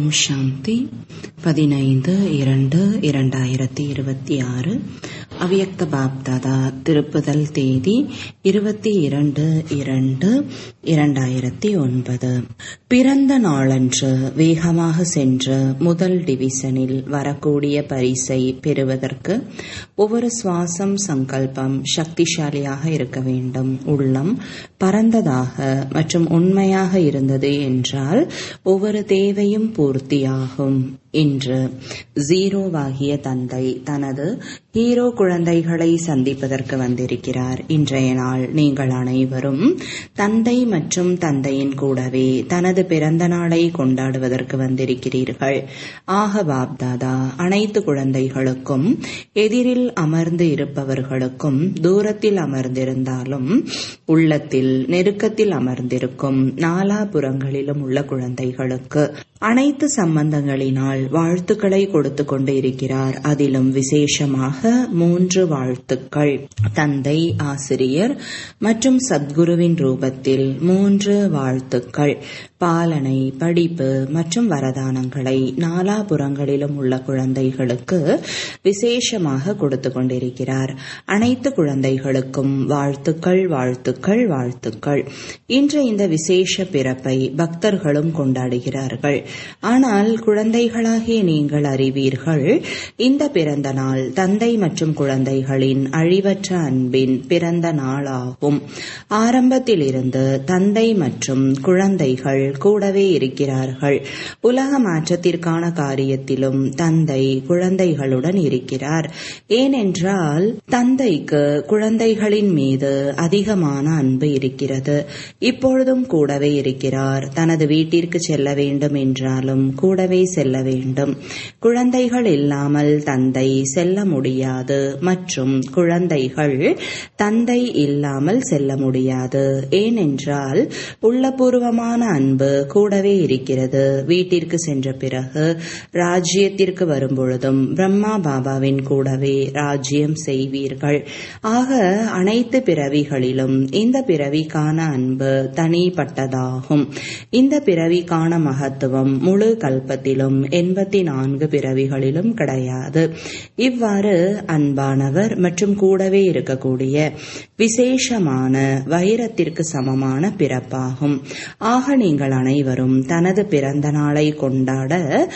ஓம் சாந்தி பதினைந்து இரண்டு இரண்டாயிரத்தி இருபத்தி ஆறு அவ்யக்த பாப்தாதா திருப்புதல் தேதி இருபத்தி இரண்டு இரண்டு இரண்டாயிரத்தி ஒன்பது பிறந்த நாளன்று வேகமாக சென்று முதல் டிவிசனில் வரக்கூடிய பரிசை பெறுவதற்கு ஒவ்வொரு சுவாசம் சங்கல்பம் சக்திசாலியாக இருக்க வேண்டும் உள்ளம் பரந்ததாக மற்றும் உண்மையாக இருந்தது என்றால் ஒவ்வொரு தேவையும் பூர்த்தியாகும் இன்று ஜீரோவாகிய தந்தை தனது ஹீரோ குழந்தைகளை சந்திப்பதற்கு வந்திருக்கிறார் இன்றைய நாள் நீங்கள் அனைவரும் தந்தை மற்றும் தந்தையின் கூடவே தனது பிறந்த நாளை கொண்டாடுவதற்கு வந்திருக்கிறீர்கள் ஆக பாப்தாதா அனைத்து குழந்தைகளுக்கும் எதிரில் அமர்ந்து இருப்பவர்களுக்கும் தூரத்தில் அமர்ந்திருந்தாலும் உள்ளத்தில் நெருக்கத்தில் அமர்ந்திருக்கும் நாலாபுறங்களிலும் உள்ள குழந்தைகளுக்கு அனைத்து சம்பந்தங்களினால் வாழ்த்துக்களை கொடுத்து கொண்டு இருக்கிறார் அதிலும் விசேஷமாக மூன்று வாழ்த்துக்கள் தந்தை ஆசிரியர் மற்றும் சத்குருவின் ரூபத்தில் மூன்று வாழ்த்துக்கள் பாலனை படிப்பு மற்றும் வரதானங்களை நாலாபுறங்களிலும் உள்ள குழந்தைகளுக்கு விசேஷமாக கொடுத்து கொண்டிருக்கிறார் அனைத்து குழந்தைகளுக்கும் வாழ்த்துக்கள் வாழ்த்துக்கள் வாழ்த்துக்கள் இன்று இந்த விசேஷ பிறப்பை பக்தர்களும் கொண்டாடுகிறார்கள் ஆனால் குழந்தைகளாகிய நீங்கள் அறிவீர்கள் இந்த பிறந்த நாள் தந்தை மற்றும் குழந்தைகளின் அழிவற்ற அன்பின் பிறந்த நாளாகும் ஆரம்பத்தில் இருந்து தந்தை மற்றும் குழந்தைகள் கூடவே இருக்கிறார்கள் உலக மாற்றத்திற்கான காரியத்திலும் தந்தை குழந்தைகளுடன் இருக்கிறார் ஏனென்றால் தந்தைக்கு குழந்தைகளின் மீது அதிகமான அன்பு இருக்கிறது இப்பொழுதும் கூடவே இருக்கிறார் தனது வீட்டிற்கு செல்ல வேண்டும் என்றாலும் கூடவே செல்ல வேண்டும் குழந்தைகள் இல்லாமல் தந்தை செல்ல முடியாது மற்றும் குழந்தைகள் தந்தை இல்லாமல் செல்ல முடியாது ஏனென்றால் உள்ளபூர்வமான அன்பு கூடவே இருக்கிறது வீட்டிற்கு சென்ற பிறகு ராஜ்யத்திற்கு வரும்பொழுதும் பிரம்மா பாபாவின் கூடவே ராஜ்யம் செய்வீர்கள் ஆக அனைத்து பிறவிகளிலும் இந்த பிறவிக்கான அன்பு தனிப்பட்டதாகும் இந்த பிறவிக்கான மகத்துவம் முழு கல்பத்திலும் எண்பத்தி நான்கு பிறவிகளிலும் கிடையாது இவ்வாறு அன்பானவர் மற்றும் கூடவே இருக்கக்கூடிய விசேஷமான வைரத்திற்கு சமமான பிறப்பாகும் ஆக நீங்கள் அனைவரும் தனது பிறந்த நாளை கொண்டாட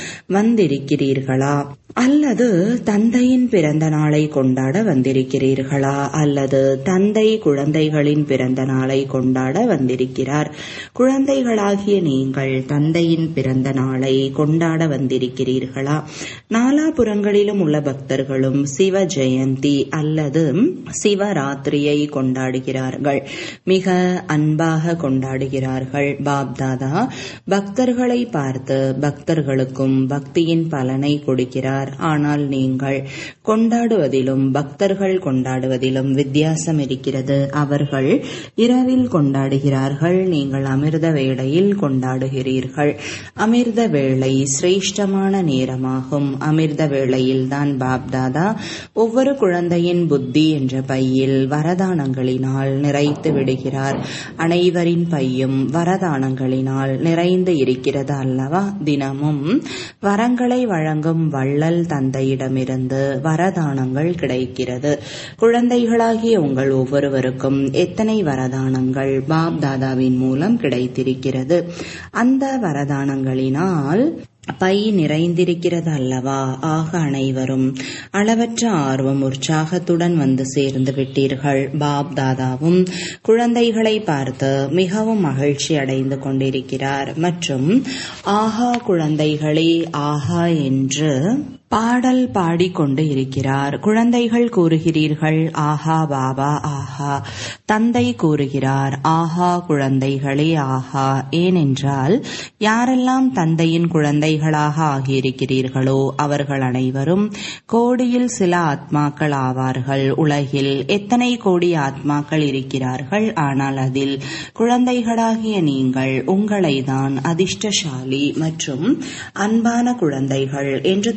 வந்திருக்கிறீர்களா அல்லது தந்தையின் பிறந்த நாளை கொண்டாட வந்திருக்கிறீர்களா அல்லது தந்தை குழந்தைகளின் பிறந்த நாளை கொண்டாட வந்திருக்கிறார் குழந்தைகளாகிய நீங்கள் தந்தையின் பிறந்த நாளை கொண்டாட வந்திருக்கிறீர்களா நாலாபுறங்களிலும் உள்ள பக்தர்களும் சிவ ஜெயந்தி அல்லது சிவராத்திரியை கொண்டாடுகிறார்கள் மிக அன்பாக கொண்டாடுகிறார்கள் பாப்தாதா பக்தர்களை பார்த்து பக்தர்களுக்கும் பக்தியின் பலனை கொடுக்கிறார் ஆனால் நீங்கள் கொண்டாடுவதிலும் பக்தர்கள் கொண்டாடுவதிலும் வித்தியாசம் இருக்கிறது அவர்கள் இரவில் கொண்டாடுகிறார்கள் நீங்கள் அமிர்த வேளையில் கொண்டாடுகிறீர்கள் அமிர்த வேளை சிரேஷ்டமான நேரமாகும் அமிர்த வேளையில் தான் பாப்தாதா ஒவ்வொரு குழந்தையின் புத்தி என்ற பையில் வரதானங்களினால் நிறைத்து விடுகிறார் அனைவரின் பையும் வரதானங்களினால் நிறைந்து இருக்கிறது அல்லவா தினமும் வரங்களை வழங்கும் வள்ளல் தந்தையிடமிருந்து வரதானங்கள் கிடைக்கிறது குழந்தைகளாகிய உங்கள் ஒவ்வொருவருக்கும் எத்தனை வரதானங்கள் பாப் தாதாவின் மூலம் கிடைத்திருக்கிறது அந்த வரதானங்களினால் பை நிறைந்திருக்கிறது அல்லவா ஆக அனைவரும் அளவற்ற ஆர்வம் உற்சாகத்துடன் வந்து சேர்ந்து விட்டீர்கள் பாப் தாதாவும் குழந்தைகளை பார்த்து மிகவும் மகிழ்ச்சி அடைந்து கொண்டிருக்கிறார் மற்றும் ஆஹா குழந்தைகளே ஆஹா என்று பாடல் பாடிக்கொண்டு இருக்கிறார் குழந்தைகள் கூறுகிறீர்கள் ஆஹா பாபா ஆஹா தந்தை கூறுகிறார் ஆஹா குழந்தைகளே ஆஹா ஏனென்றால் யாரெல்லாம் தந்தையின் குழந்தைகளாக ஆகியிருக்கிறீர்களோ அவர்கள் அனைவரும் கோடியில் சில ஆத்மாக்கள் ஆவார்கள் உலகில் எத்தனை கோடி ஆத்மாக்கள் இருக்கிறார்கள் ஆனால் அதில் குழந்தைகளாகிய நீங்கள் உங்களை தான் அதிர்ஷ்டசாலி மற்றும் அன்பான குழந்தைகள் என்று தந்தை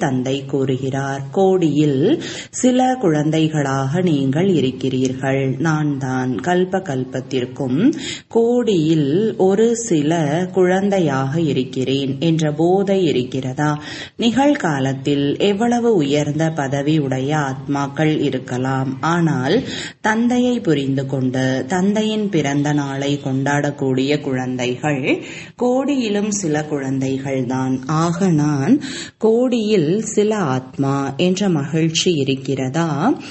கூறுகிறார் கோடியில் சில குழந்தைகளாக நீங்கள் இருக்கிறீர்கள் நான் தான் கல்ப கல்பத்திற்கும் கோடியில் ஒரு சில குழந்தையாக இருக்கிறேன் என்ற போதை இருக்கிறதா நிகழ்காலத்தில் எவ்வளவு உயர்ந்த பதவி உடைய ஆத்மாக்கள் இருக்கலாம் ஆனால் தந்தையை புரிந்து கொண்டு தந்தையின் பிறந்த நாளை கொண்டாடக்கூடிய குழந்தைகள் கோடியிலும் சில குழந்தைகள் தான் ஆக நான் கோடியில் சில ஆத்மா என்ற மகிழ்ச்சி இருக்கிறதா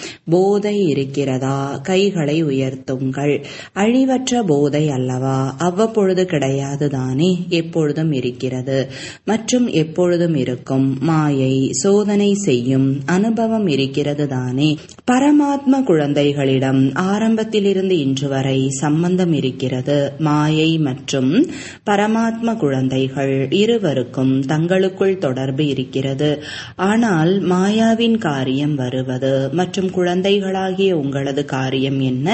போதை இருக்கிறதா கைகளை உயர்த்துங்கள் அழிவற்ற போதை அல்லவா அவ்வப்பொழுது கிடையாது தானே எப்பொழுதும் இருக்கிறது மற்றும் எப்பொழுதும் இருக்கும் மாயை சோதனை செய்யும் அனுபவம் இருக்கிறது தானே பரமாத்ம குழந்தைகளிடம் ஆரம்பத்திலிருந்து இன்று வரை சம்பந்தம் இருக்கிறது மாயை மற்றும் பரமாத்ம குழந்தைகள் இருவருக்கும் தங்களுக்குள் தொடர்பு இருக்கிறது ஆனால் மாயாவின் காரியம் வருவது மற்றும் குழந்தைகளாகிய உங்களது காரியம் என்ன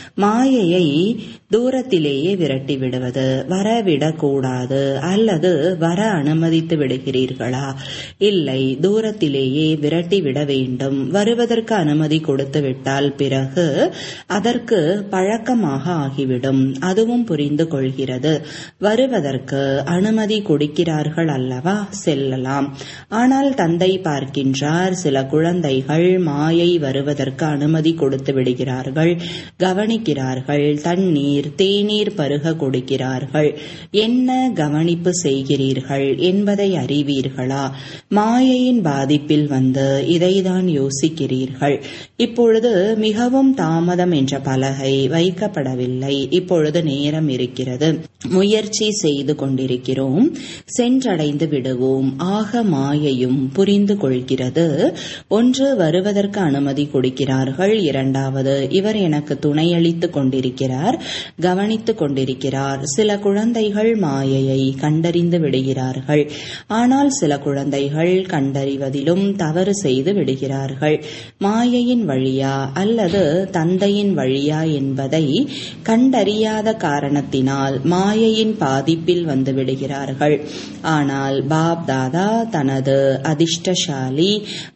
மாயையை தூரத்திலேயே விரட்டி விடுவது வரவிடக்கூடாது அல்லது வர அனுமதித்து விடுகிறீர்களா இல்லை தூரத்திலேயே விரட்டி விட வேண்டும் வருவதற்கு அனுமதி கொடுத்து விட்டால் பிறகு அதற்கு பழக்கமாக ஆகிவிடும் அதுவும் புரிந்து கொள்கிறது வருவதற்கு அனுமதி கொடுக்கிறார்கள் அல்லவா செல்லலாம் ஆனால் தந்தை பார்க்கின்றார் சில குழந்தைகள் மாயை வருவதற்கு அனுமதி கொடுத்து விடுகிறார்கள் கவனிக்கிறார்கள் தண்ணீர் தேநீர் பருக கொடுக்கிறார்கள் என்ன கவனிப்பு செய்கிறீர்கள் என்பதை அறிவீர்களா மாயையின் பாதிப்பில் வந்து இதைதான் யோசிக்கிறீர்கள் இப்பொழுது மிகவும் தாமதம் என்ற பலகை வைக்கப்படவில்லை இப்பொழுது நேரம் இருக்கிறது முயற்சி செய்து கொண்டிருக்கிறோம் சென்றடைந்து விடுவோம் ஆக மாயையும் புரிந்து கொள்கிறது ஒன்று வருவதற்கு அனுமதி கொடுக்கிறார்கள் இரண்டாவது இவர் எனக்கு துணையளித்துக் கொண்டிருக்கிறார் கவனித்துக் கொண்டிருக்கிறார் சில குழந்தைகள் மாயையை கண்டறிந்து விடுகிறார்கள் ஆனால் சில குழந்தைகள் கண்டறிவதிலும் தவறு செய்து விடுகிறார்கள் மாயையின் வழியா அல்லது தந்தையின் வழியா என்பதை கண்டறியாத காரணத்தினால் மாயையின் பாதிப்பில் வந்து விடுகிறார்கள் ஆனால் பாப் தாதா தனது அதிர்ஷ்டசாலி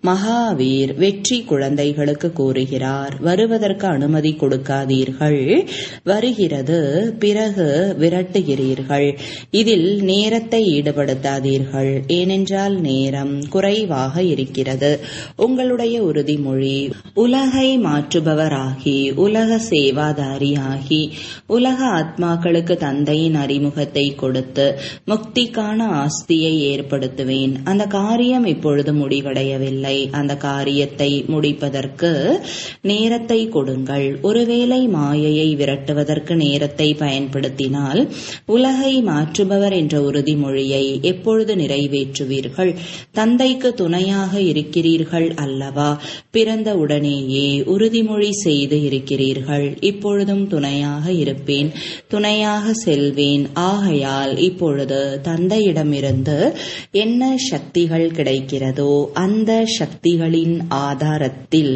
மகாவீர் வெற்றி குழந்தைகளுக்கு கூறுகிறார் வருவதற்கு அனுமதி கொடுக்காதீர்கள் வருகிறது பிறகு விரட்டுகிறீர்கள் இதில் நேரத்தை ஈடுபடுத்தாதீர்கள் ஏனென்றால் நேரம் குறைவாக இருக்கிறது உங்களுடைய உறுதிமொழி உலகை மாற்றுபவராகி உலக சேவாதாரியாகி உலக ஆத்மாக்களுக்கு தந்தையின் அறிமுகத்தை கொடுத்து முக்திக்கான ஆஸ்தியை ஏற்படுத்துவேன் அந்த காரியம் இப்பொழுது முடிவடையவில்லை அந்த காரியத்தை முடிப்பதற்கு நேரத்தை கொடுங்கள் ஒருவேளை மாயையை விரட்டுவதற்கு நேரத்தை பயன்படுத்தினால் உலகை மாற்றுபவர் என்ற உறுதிமொழியை எப்பொழுது நிறைவேற்றுவீர்கள் தந்தைக்கு துணையாக இருக்கிறீர்கள் அல்லவா பிறந்த உடனேயே உறுதிமொழி செய்து இருக்கிறீர்கள் இப்பொழுதும் துணையாக இருப்பேன் துணையாக செல்வேன் ஆகையால் இப்பொழுது தந்தையிடமிருந்து என்ன சக்திகள் கிடைக்கிறதோ அந்த சக்திகளின் ஆதாரத்தில்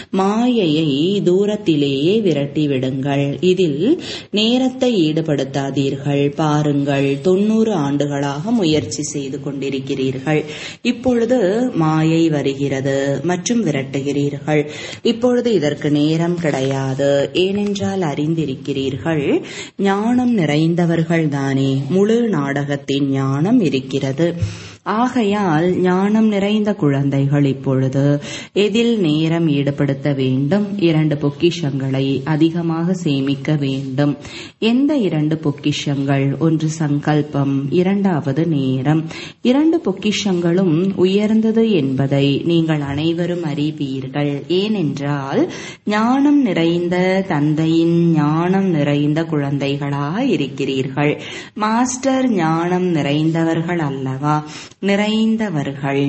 மாயையை தூரத்திலேயே விரட்டி விடுங்கள் இதில் நேரத்தை ஈடுபடுத்தாதீர்கள் பாருங்கள் தொண்ணூறு ஆண்டுகளாக முயற்சி செய்து கொண்டிருக்கிறீர்கள் இப்பொழுது மாயை வருகிறது மற்றும் விரட்டுகிறீர்கள் இப்பொழுது இதற்கு நேரம் கிடையாது ஏனென்றால் அறிந்திருக்கிறீர்கள் ஞானம் நிறைந்தவர்கள் தானே முழு நாடகத்தின் ஞானம் இருக்கிறது ஆகையால் ஞானம் நிறைந்த குழந்தைகள் இப்பொழுது எதில் நேரம் ஈடுபடுத்த வேண்டும் இரண்டு பொக்கிஷங்களை அதிகமாக சேமிக்க வேண்டும் எந்த இரண்டு பொக்கிஷங்கள் ஒன்று சங்கல்பம் இரண்டாவது நேரம் இரண்டு பொக்கிஷங்களும் உயர்ந்தது என்பதை நீங்கள் அனைவரும் அறிவீர்கள் ஏனென்றால் ஞானம் நிறைந்த தந்தையின் ஞானம் நிறைந்த குழந்தைகளாக இருக்கிறீர்கள் மாஸ்டர் ஞானம் நிறைந்தவர்கள் அல்லவா நிறைந்தவர்கள்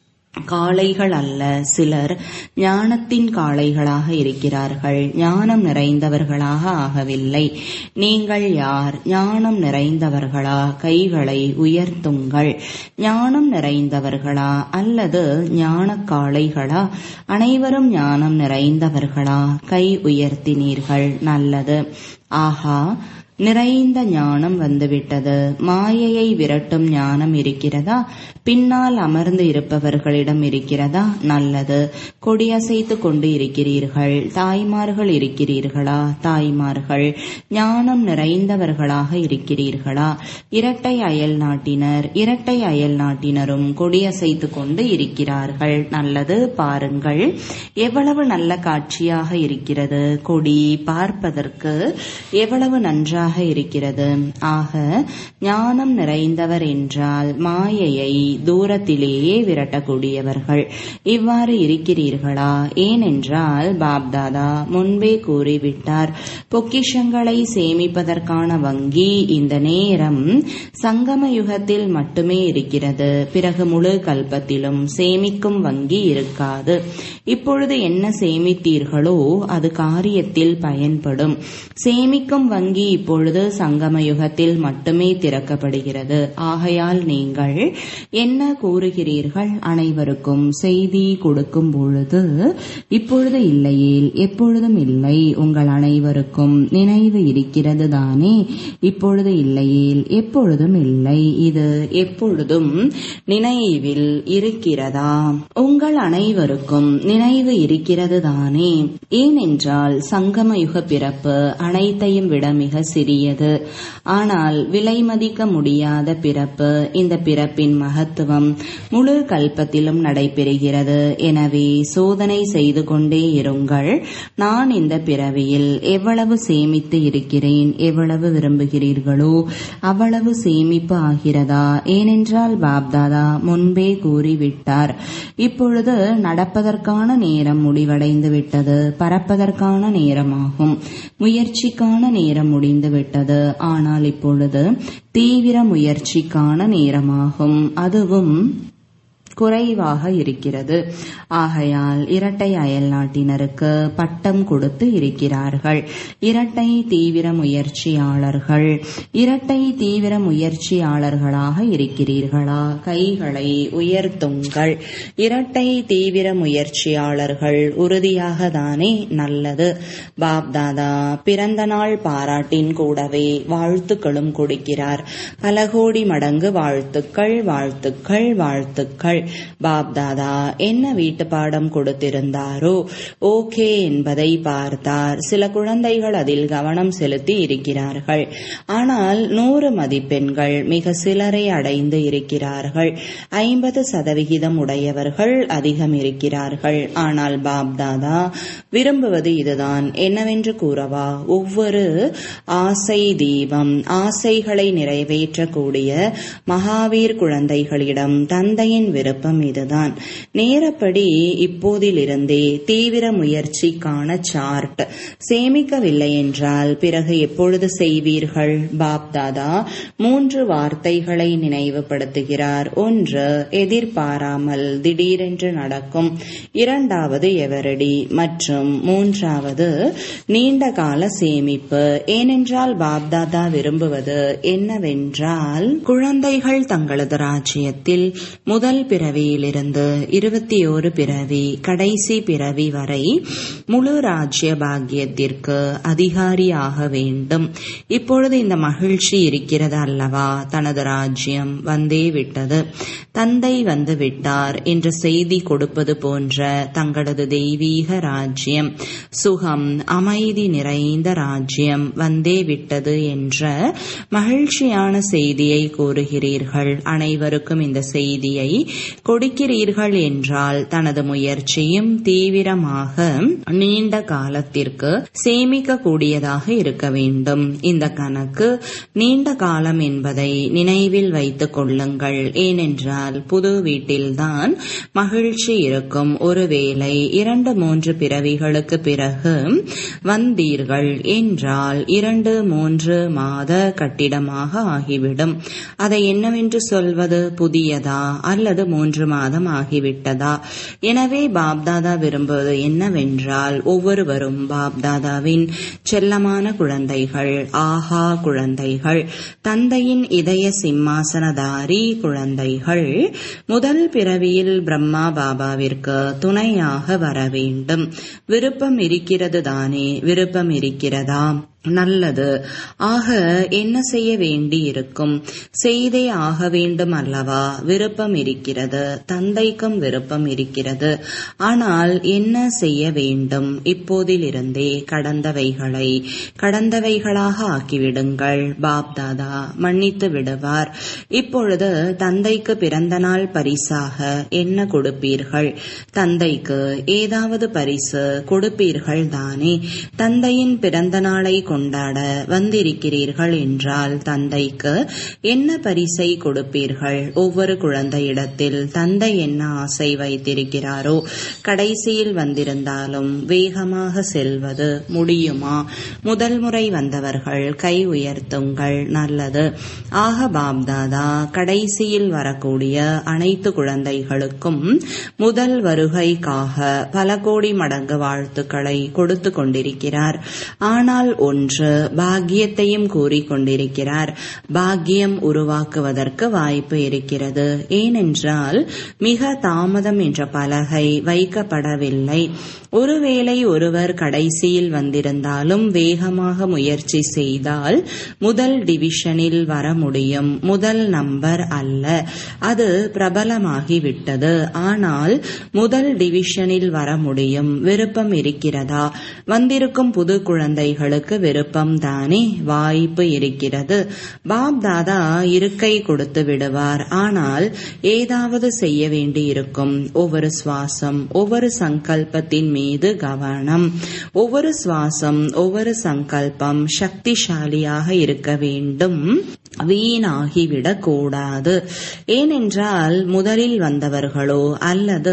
காளைகள் அல்ல சிலர் ஞானத்தின் காளைகளாக இருக்கிறார்கள் ஞானம் நிறைந்தவர்களாக ஆகவில்லை நீங்கள் யார் ஞானம் நிறைந்தவர்களா கைகளை உயர்த்துங்கள் ஞானம் நிறைந்தவர்களா அல்லது ஞான காளைகளா அனைவரும் ஞானம் நிறைந்தவர்களா கை உயர்த்தினீர்கள் நல்லது ஆஹா நிறைந்த ஞானம் வந்துவிட்டது மாயையை விரட்டும் ஞானம் இருக்கிறதா பின்னால் அமர்ந்து இருப்பவர்களிடம் இருக்கிறதா நல்லது கொடியசைத்து கொண்டு இருக்கிறீர்கள் தாய்மார்கள் இருக்கிறீர்களா தாய்மார்கள் ஞானம் நிறைந்தவர்களாக இருக்கிறீர்களா இரட்டை அயல் நாட்டினர் இரட்டை அயல் நாட்டினரும் கொடியசைத்து கொண்டு இருக்கிறார்கள் நல்லது பாருங்கள் எவ்வளவு நல்ல காட்சியாக இருக்கிறது கொடி பார்ப்பதற்கு எவ்வளவு நன்றாக இருக்கிறது ஆக ஞானம் நிறைந்தவர் என்றால் மாயையை தூரத்திலேயே விரட்டக்கூடியவர்கள் இவ்வாறு இருக்கிறீர்களா ஏனென்றால் பாப்தாதா முன்பே கூறிவிட்டார் பொக்கிஷங்களை சேமிப்பதற்கான வங்கி இந்த நேரம் சங்கம யுகத்தில் மட்டுமே இருக்கிறது பிறகு முழு கல்பத்திலும் சேமிக்கும் வங்கி இருக்காது இப்பொழுது என்ன சேமித்தீர்களோ அது காரியத்தில் பயன்படும் சேமிக்கும் வங்கி இப்பொழுது சங்கம யுகத்தில் மட்டுமே திறக்கப்படுகிறது ஆகையால் நீங்கள் என்ன கூறுகிறீர்கள் அனைவருக்கும் செய்தி கொடுக்கும் பொழுது இப்பொழுது இல்லையேல் எப்பொழுதும் இல்லை உங்கள் அனைவருக்கும் நினைவு இருக்கிறது தானே இப்பொழுது இல்லையேல் எப்பொழுதும் இல்லை இது எப்பொழுதும் நினைவில் இருக்கிறதா உங்கள் அனைவருக்கும் நினைவு இருக்கிறது தானே ஏனென்றால் சங்கம யுக பிறப்பு அனைத்தையும் விட மிக சிறியது ஆனால் விலை மதிக்க முடியாத பிறப்பு இந்த பிறப்பின் மகத்துவம் முழு கல்பத்திலும் நடைபெறுகிறது எனவே சோதனை செய்து கொண்டே இருங்கள் நான் இந்த பிறவியில் எவ்வளவு சேமித்து இருக்கிறேன் எவ்வளவு விரும்புகிறீர்களோ அவ்வளவு சேமிப்பு ஆகிறதா ஏனென்றால் பாப்தாதா முன்பே கூறிவிட்டார் இப்பொழுது நடப்பதற்கான நேரம் முடிவடைந்து விட்டது பறப்பதற்கான நேரமாகும் முயற்சிக்கான நேரம் முடிந்து விட்டது ஆனால் இப்பொழுது தீவிர முயற்சிக்கான நேரமாகும் அதுவும் குறைவாக இருக்கிறது ஆகையால் இரட்டை அயல் நாட்டினருக்கு பட்டம் கொடுத்து இருக்கிறார்கள் இரட்டை தீவிர முயற்சியாளர்கள் இரட்டை தீவிர முயற்சியாளர்களாக இருக்கிறீர்களா கைகளை உயர்த்துங்கள் இரட்டை தீவிர முயற்சியாளர்கள் உறுதியாக தானே நல்லது பாப்தாதா பிறந்த நாள் பாராட்டின் கூடவே வாழ்த்துக்களும் கொடுக்கிறார் பல கோடி மடங்கு வாழ்த்துக்கள் வாழ்த்துக்கள் வாழ்த்துக்கள் பாப்தாதா என்ன வீட்டு பாடம் கொடுத்திருந்தாரோ ஓகே என்பதை பார்த்தார் சில குழந்தைகள் அதில் கவனம் செலுத்தி இருக்கிறார்கள் ஆனால் நூறு மதிப்பெண்கள் மிக சிலரை அடைந்து இருக்கிறார்கள் ஐம்பது சதவிகிதம் உடையவர்கள் அதிகம் இருக்கிறார்கள் ஆனால் பாப்தாதா விரும்புவது இதுதான் என்னவென்று கூறவா ஒவ்வொரு ஆசை தீபம் ஆசைகளை நிறைவேற்றக்கூடிய மகாவீர் குழந்தைகளிடம் தந்தையின் விருப்பம் இதுதான் நேரப்படி இப்போதிலிருந்தே தீவிர முயற்சிக்கான சார்ட் சேமிக்கவில்லை என்றால் பிறகு எப்பொழுது செய்வீர்கள் பாப்தாதா மூன்று வார்த்தைகளை நினைவுபடுத்துகிறார் ஒன்று எதிர்பாராமல் திடீரென்று நடக்கும் இரண்டாவது எவரடி மற்றும் மூன்றாவது நீண்ட கால சேமிப்பு ஏனென்றால் பாப்தாதா விரும்புவது என்னவென்றால் குழந்தைகள் தங்களது ராஜ்யத்தில் முதல் பிறவியிலிருந்து இருபத்தி ஓரு பிறவி கடைசி பிறவி வரை முழு ராஜ்ய பாக்கியத்திற்கு அதிகாரியாக வேண்டும் இப்பொழுது இந்த மகிழ்ச்சி இருக்கிறது அல்லவா தனது ராஜ்யம் வந்தே விட்டது தந்தை வந்து விட்டார் என்ற செய்தி கொடுப்பது போன்ற தங்களது தெய்வீக ராஜ்யம் சுகம் அமைதி நிறைந்த ராஜ்யம் வந்தே விட்டது என்ற மகிழ்ச்சியான செய்தியை கூறுகிறீர்கள் அனைவருக்கும் இந்த செய்தியை கொடுக்கிறீர்கள் என்றால் தனது முயற்சியும் தீவிரமாக நீண்ட காலத்திற்கு சேமிக்க கூடியதாக இருக்க வேண்டும் இந்த கணக்கு நீண்ட காலம் என்பதை நினைவில் வைத்துக் கொள்ளுங்கள் ஏனென்றால் புது வீட்டில்தான் மகிழ்ச்சி இருக்கும் ஒருவேளை இரண்டு மூன்று பிறவிகளுக்கு பிறகு வந்தீர்கள் என்றால் இரண்டு மூன்று மாத கட்டிடமாக ஆகிவிடும் அதை என்னவென்று சொல்வது புதியதா அல்லது மூன்று மாதம் ஆகிவிட்டதா எனவே பாப்தாதா விரும்புவது என்னவென்றால் ஒவ்வொருவரும் பாப்தாதாவின் செல்லமான குழந்தைகள் ஆஹா குழந்தைகள் தந்தையின் இதய சிம்மாசனதாரி குழந்தைகள் முதல் பிறவியில் பிரம்மா பாபாவிற்கு துணையாக வர வேண்டும் விருப்பம் இருக்கிறது தானே விருப்பம் இருக்கிறதா நல்லது ஆக என்ன செய்ய வேண்டி இருக்கும் செய்தே ஆக வேண்டும் அல்லவா விருப்பம் இருக்கிறது தந்தைக்கும் விருப்பம் இருக்கிறது ஆனால் என்ன செய்ய வேண்டும் இப்போதிலிருந்தே கடந்தவைகளை கடந்தவைகளாக ஆக்கிவிடுங்கள் பாப்தாதா மன்னித்து விடுவார் இப்பொழுது தந்தைக்கு பிறந்த நாள் பரிசாக என்ன கொடுப்பீர்கள் தந்தைக்கு ஏதாவது பரிசு கொடுப்பீர்கள் தானே தந்தையின் பிறந்த நாளை கொண்டாட வந்திருக்கிறீர்கள் என்றால் தந்தைக்கு என்ன பரிசை கொடுப்பீர்கள் ஒவ்வொரு குழந்தையிடத்தில் தந்தை என்ன ஆசை வைத்திருக்கிறாரோ கடைசியில் வந்திருந்தாலும் வேகமாக செல்வது முடியுமா முதல் முறை வந்தவர்கள் கை உயர்த்துங்கள் நல்லது ஆக பாப்தாதா கடைசியில் வரக்கூடிய அனைத்து குழந்தைகளுக்கும் முதல் வருகைக்காக பல கோடி மடங்கு வாழ்த்துக்களை கொடுத்து கொண்டிருக்கிறார் ஆனால் ஒன்று பாக்கியத்தையும் கூறிக்கொண்டிருக்கிறார் பாக்கியம் உருவாக்குவதற்கு வாய்ப்பு இருக்கிறது ஏனென்றால் மிக தாமதம் என்ற பலகை வைக்கப்படவில்லை ஒருவேளை ஒருவர் கடைசியில் வந்திருந்தாலும் வேகமாக முயற்சி செய்தால் முதல் டிவிஷனில் வர முடியும் முதல் நம்பர் அல்ல அது பிரபலமாகிவிட்டது ஆனால் முதல் டிவிஷனில் வர முடியும் விருப்பம் இருக்கிறதா வந்திருக்கும் புது குழந்தைகளுக்கு விருப்பம் தானே வாய்ப்பு இருக்கிறது பாப் தாதா இருக்கை கொடுத்து விடுவார் ஆனால் ஏதாவது செய்ய வேண்டியிருக்கும் ஒவ்வொரு சுவாசம் ஒவ்வொரு சங்கல்பத்தின் மீது கவனம் ஒவ்வொரு சுவாசம் ஒவ்வொரு சங்கல்பம் சக்திசாலியாக இருக்க வேண்டும் வீணாகிவிடக் கூடாது ஏனென்றால் முதலில் வந்தவர்களோ அல்லது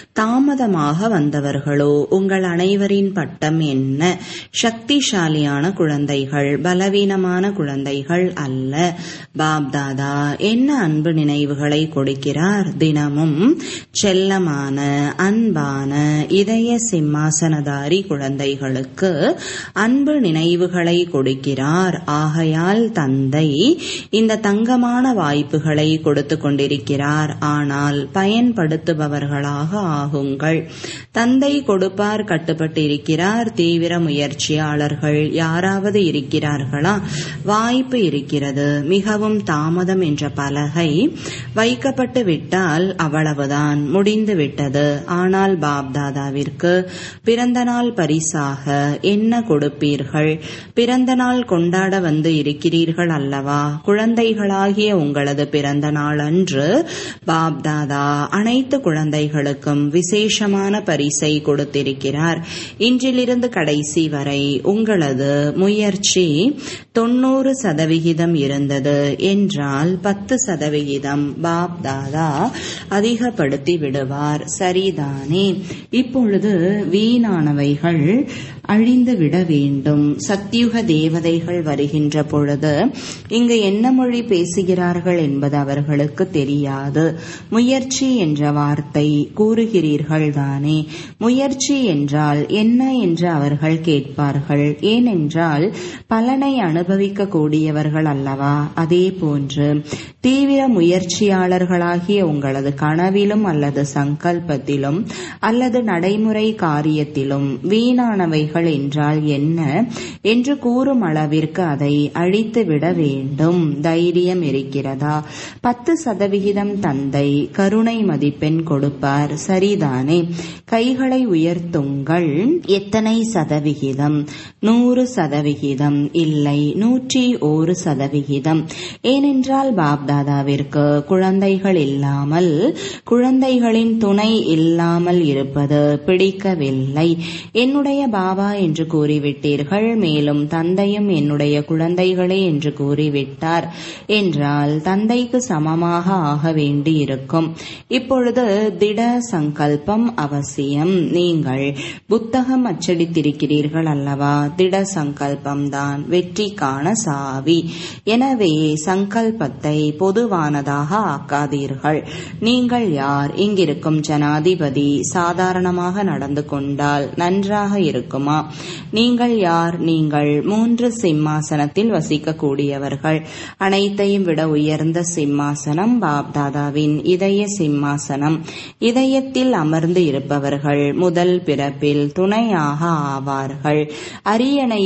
தாமதமாக வந்தவர்களோ உங்கள் அனைவரின் பட்டம் என்ன சக்திசாலியான குழந்தைகள் பலவீனமான குழந்தைகள் அல்ல பாப்தாதா என்ன அன்பு நினைவுகளை கொடுக்கிறார் தினமும் செல்லமான அன்பான இதய சிம்மாசனதாரி குழந்தைகளுக்கு அன்பு நினைவுகளை கொடுக்கிறார் ஆகையால் தந்தை இந்த தங்கமான வாய்ப்புகளை கொடுத்து கொண்டிருக்கிறார் ஆனால் பயன்படுத்துபவர்களாக ஆகுங்கள் தந்தை கொடுப்பார் கட்டுப்பட்டு இருக்கிறார் தீவிர முயற்சியாளர்கள் யாராவது இருக்கிறார்களா வாய்ப்பு இருக்கிறது மிகவும் தாமதம் என்ற பலகை வைக்கப்பட்டு விட்டால் அவ்வளவுதான் முடிந்து விட்டது ஆனால் பாப்தாதாவிற்கு பிறந்த நாள் பரிசாக என்ன கொடுப்பீர்கள் பிறந்த நாள் கொண்டாட வந்து இருக்கிறீர்கள் அல்லவா குழந்தைகளாகிய உங்களது பிறந்த நாள் அன்று பாப்தாதா அனைத்து குழந்தைகளுக்கும் விசேஷமான பரிசை கொடுத்திருக்கிறார் இன்றிலிருந்து கடைசி வரை உங்களது முயற்சி தொண்ணூறு சதவிகிதம் இருந்தது என்றால் பத்து சதவிகிதம் பாப்தாதா அதிகப்படுத்தி விடுவார் சரிதானே இப்பொழுது வீணானவைகள் அழிந்து விட வேண்டும் சத்தியுக தேவதைகள் வருகின்ற பொழுது இங்கு என்ன மொழி பேசுகிறார்கள் என்பது அவர்களுக்கு தெரியாது முயற்சி என்ற வார்த்தை கூறுகிறீர்கள் தானே முயற்சி என்றால் என்ன என்று அவர்கள் கேட்பார்கள் ஏனென்றால் பலனை அனுபவிக்க கூடியவர்கள் அல்லவா அதே போன்று தீவிர முயற்சியாளர்களாகிய உங்களது கனவிலும் அல்லது சங்கல்பத்திலும் அல்லது நடைமுறை காரியத்திலும் வீணானவைகள் என்றால் என்ன என்று கூறும் அளவிற்கு அதை அழித்து விட வேண்டும் தைரியம் இருக்கிறதா பத்து சதவிகிதம் தந்தை கருணை மதிப்பெண் கொடுப்பார் சரிதானே கைகளை உயர்த்துங்கள் எத்தனை சதவிகிதம் நூறு சதவிகிதம் இல்லை நூற்றி ஒரு சதவிகிதம் ஏனென்றால் பாப்தாதாவிற்கு குழந்தைகள் இல்லாமல் குழந்தைகளின் துணை இல்லாமல் இருப்பது பிடிக்கவில்லை என்னுடைய பாபா என்று கூறிவிட்டீர்கள் மேலும் தந்தையும் என்னுடைய குழந்தைகளே என்று கூறிவிட்டார் என்றால் தந்தைக்கு சமமாக ஆக வேண்டி இருக்கும் இப்பொழுது திட சங்கல்பம் அவசியம் நீங்கள் புத்தகம் அச்சடித்திருக்கிறீர்கள் அல்லவா திட சங்கல்பம் தான் வெற்றிக்கான சாவி எனவே சங்கல்பத்தை பொதுவானதாக ஆக்காதீர்கள் நீங்கள் யார் இங்கிருக்கும் ஜனாதிபதி சாதாரணமாக நடந்து கொண்டால் நன்றாக இருக்குமா நீங்கள் யார் நீங்கள் மூன்று சிம்மாசனத்தில் வசிக்கக்கூடியவர்கள் அனைத்தையும் விட உயர்ந்த சிம்மாசனம் பாப்தாதாவின் இதய சிம்மாசனம் இதயத்தில் அமர்ந்து இருப்பவர்கள் முதல் பிறப்பில் துணையாக ஆவார்கள் அரியணையை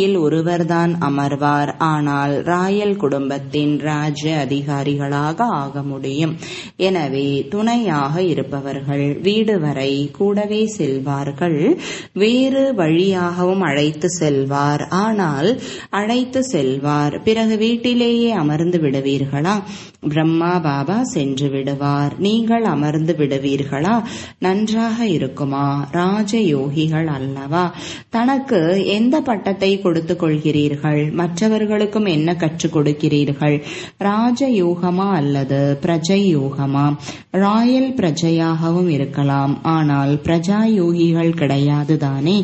குதிரையில் ஒருவர்தான் அமர்வார் ஆனால் ராயல் குடும்பத்தின் ராஜ்ய அதிகாரிகளாக ஆக முடியும் எனவே துணையாக இருப்பவர்கள் வீடு வரை கூடவே செல்வார்கள் வேறு வழியாகவும் அழைத்து செல்வார் ஆனால் அழைத்து செல்வார் பிறகு வீட்டிலேயே அமர்ந்து விடுவீர்களா பிரம்மா பாபா சென்று விடுவார் நீங்கள் அமர்ந்து விடுவீர்களா நன்றாக இருக்குமா ராஜயோகிகள் அல்லவா தனக்கு எந்த பட்டத்தை கொடுத்து கொள்கிறீர்கள் மற்றவர்களுக்கும் என்ன கற்றுக் கொடுக்கிறீர்கள் ராஜயோகமா அல்லது பிரஜை யோகமா ராயல் பிரஜையாகவும் இருக்கலாம் ஆனால் பிரஜா யோகிகள் கிடையாது தானே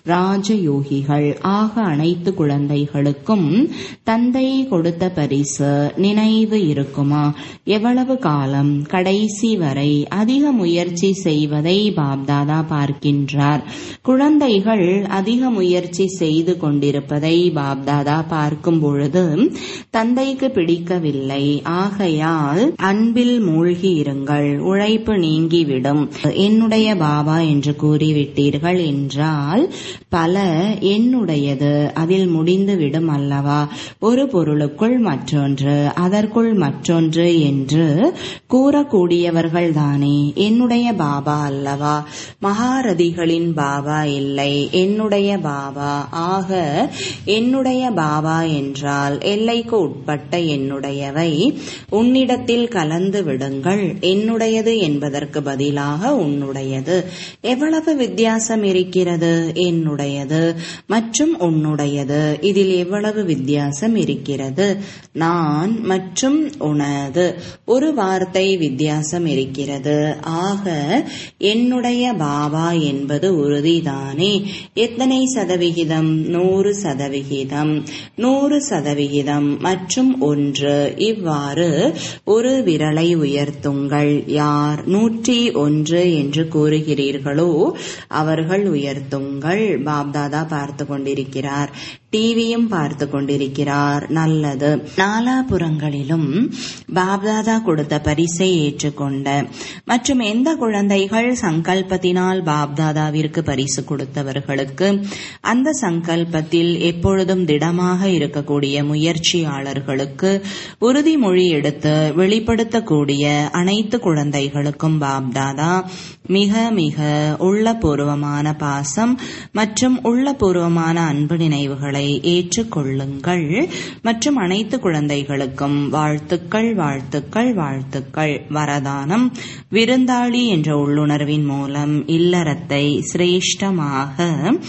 ராஜயோகிகள் ஆக அனைத்து குழந்தைகளுக்கும் தந்தை கொடுத்த பரிசு நினைவு இருக்குமா எவ்வளவு காலம் கடைசி வரை அதிக முயற்சி செய்வதை பாப்தாதா பார்க்கின்றார் குழந்தைகள் அதிக முயற்சி செய்து கொண்டிருப்பதை பாப்தாதா பார்க்கும் பொழுது தந்தைக்கு பிடிக்கவில்லை ஆகையால் அன்பில் மூழ்கி இருங்கள் உழைப்பு நீங்கிவிடும் என்னுடைய பாபா என்று கூறிவிட்டீர்கள் என்றால் பல என்னுடையது அதில் முடிந்துவிடும் அல்லவா ஒரு பொருளுக்குள் மற்றொன்று அதற்குள் மற்றொன்று என்று கூறக்கூடியவர்கள் தானே என்னுடைய பாபா அல்லவா மகாரதிகளின் பாபா இல்லை என்னுடைய பாபா ஆக என்னுடைய பாபா என்றால் எல்லைக்கு உட்பட்ட என்னுடையவை உன்னிடத்தில் கலந்து விடுங்கள் என்னுடையது என்பதற்கு பதிலாக உன்னுடையது எவ்வளவு வித்தியாசம் இருக்கிறது என்னுடையது மற்றும் உன்னுடையது இதில் எவ்வளவு வித்தியாசம் இருக்கிறது நான் மற்றும் உனது ஒரு வார்த்தை வித்தியாசம் இருக்கிறது ஆக என்னுடைய பாபா என்பது உறுதிதானே எத்தனை சதவிகிதம் நூறு சதவிகிதம் நூறு சதவிகிதம் மற்றும் ஒன்று இவ்வாறு ஒரு விரலை உயர்த்துங்கள் யார் நூற்றி ஒன்று என்று கூறுகிறீர்களோ அவர்கள் உயர்த்துங்கள் பாப்தாதா பார்த்து கொண்டிருக்கிறார் டிவியும் பார்த்து கொண்டிருக்கிறார் நல்லது நாலாபுறங்களிலும் பாப்தாதா கொடுத்த பரிசை ஏற்றுக்கொண்ட மற்றும் எந்த குழந்தைகள் சங்கல்பத்தினால் பாப்தாதாவிற்கு பரிசு கொடுத்தவர்களுக்கு அந்த சங்கல்பத்தில் எப்பொழுதும் திடமாக இருக்கக்கூடிய முயற்சியாளர்களுக்கு உறுதிமொழி எடுத்து வெளிப்படுத்தக்கூடிய அனைத்து குழந்தைகளுக்கும் பாப்தாதா மிக மிக உள்ளபூர்வமான பாசம் மற்றும் உள்ளபூர்வமான அன்பு நினைவுகளை ஏற்றுக்கொள்ளுங்கள் மற்றும் அனைத்து குழந்தைகளுக்கும் வாழ்த்துக்கள் வாழ்த்துக்கள் வாழ்த்துக்கள் வரதானம் விருந்தாளி என்ற உள்ளுணர்வின் மூலம் இல்லறத்தை சிரேஷ்டமாக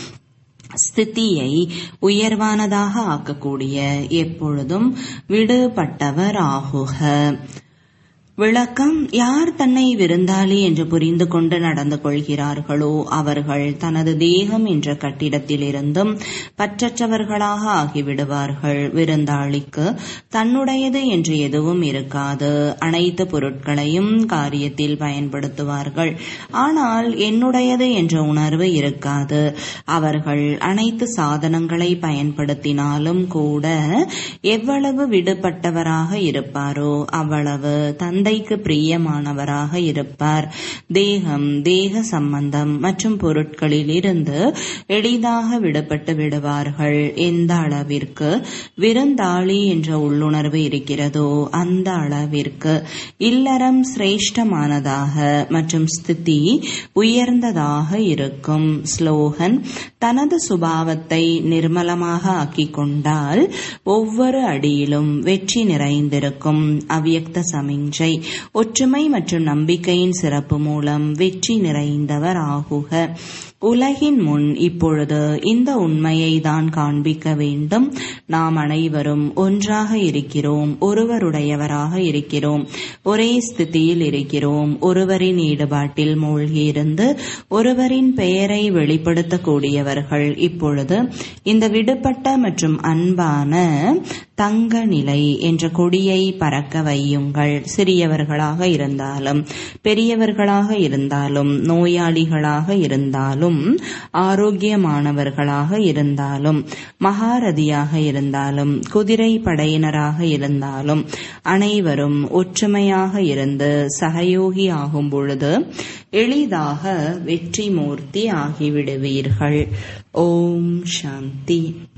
ஸ்திதியை உயர்வானதாக ஆக்கக்கூடிய எப்பொழுதும் விடுபட்டவர் ஆகுக விளக்கம் யார் தன்னை விருந்தாளி என்று புரிந்து கொண்டு நடந்து கொள்கிறார்களோ அவர்கள் தனது தேகம் என்ற கட்டிடத்திலிருந்தும் பற்றற்றவர்களாக ஆகிவிடுவார்கள் விருந்தாளிக்கு தன்னுடையது என்று எதுவும் இருக்காது அனைத்து பொருட்களையும் காரியத்தில் பயன்படுத்துவார்கள் ஆனால் என்னுடையது என்ற உணர்வு இருக்காது அவர்கள் அனைத்து சாதனங்களை பயன்படுத்தினாலும் கூட எவ்வளவு விடுபட்டவராக இருப்பாரோ அவ்வளவு தந்தை தந்தைக்கு பிரியமானவராக இருப்பார் தேகம் தேக சம்பந்தம் மற்றும் பொருட்களில் இருந்து எளிதாக விடுபட்டு விடுவார்கள் எந்த அளவிற்கு விருந்தாளி என்ற உள்ளுணர்வு இருக்கிறதோ அந்த அளவிற்கு இல்லறம் சிரேஷ்டமானதாக மற்றும் ஸ்திதி உயர்ந்ததாக இருக்கும் ஸ்லோகன் தனது சுபாவத்தை நிர்மலமாக ஆக்கிக் கொண்டால் ஒவ்வொரு அடியிலும் வெற்றி நிறைந்திருக்கும் அவ்யக்த சமிஞ்சை ஒற்றுமை மற்றும் நம்பிக்கையின் சிறப்பு மூலம் வெற்றி நிறைந்தவர் ஆகுக உலகின் முன் இப்பொழுது இந்த உண்மையை தான் காண்பிக்க வேண்டும் நாம் அனைவரும் ஒன்றாக இருக்கிறோம் ஒருவருடையவராக இருக்கிறோம் ஒரே ஸ்திதியில் இருக்கிறோம் ஒருவரின் ஈடுபாட்டில் மூழ்கியிருந்து ஒருவரின் பெயரை வெளிப்படுத்தக்கூடியவர்கள் இப்பொழுது இந்த விடுபட்ட மற்றும் அன்பான தங்க நிலை என்ற கொடியை பறக்க வையுங்கள் சிறியவர்களாக இருந்தாலும் பெரியவர்களாக இருந்தாலும் நோயாளிகளாக இருந்தாலும் ஆரோக்கியமானவர்களாக இருந்தாலும் மகாரதியாக இருந்தாலும் குதிரை படையினராக இருந்தாலும் அனைவரும் ஒற்றுமையாக இருந்து சகயோகி ஆகும் பொழுது எளிதாக வெற்றி மூர்த்தி ஆகிவிடுவீர்கள் ஓம் சாந்தி